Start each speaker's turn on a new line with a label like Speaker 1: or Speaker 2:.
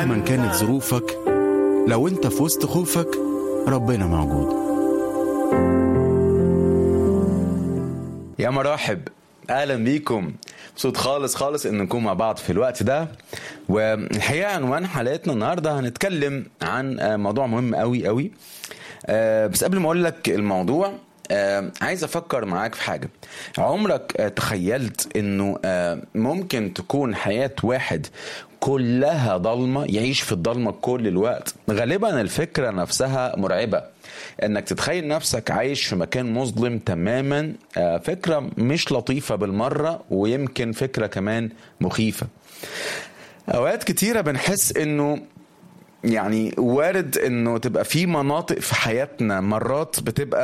Speaker 1: مهما كانت ظروفك لو انت في وسط خوفك ربنا موجود
Speaker 2: يا مراحب اهلا بيكم مبسوط خالص خالص ان نكون مع بعض في الوقت ده والحقيقه عنوان حلقتنا النهارده هنتكلم عن آه، موضوع مهم قوي قوي آه، بس قبل ما اقول لك الموضوع آه، عايز افكر معاك في حاجه عمرك آه، تخيلت انه آه، ممكن تكون حياه واحد كلها ضلمه يعيش في الضلمه كل الوقت غالبا الفكره نفسها مرعبه انك تتخيل نفسك عايش في مكان مظلم تماما آه، فكره مش لطيفه بالمره ويمكن فكره كمان مخيفه اوقات كتيره بنحس انه يعني وارد انه تبقى في مناطق في حياتنا مرات بتبقى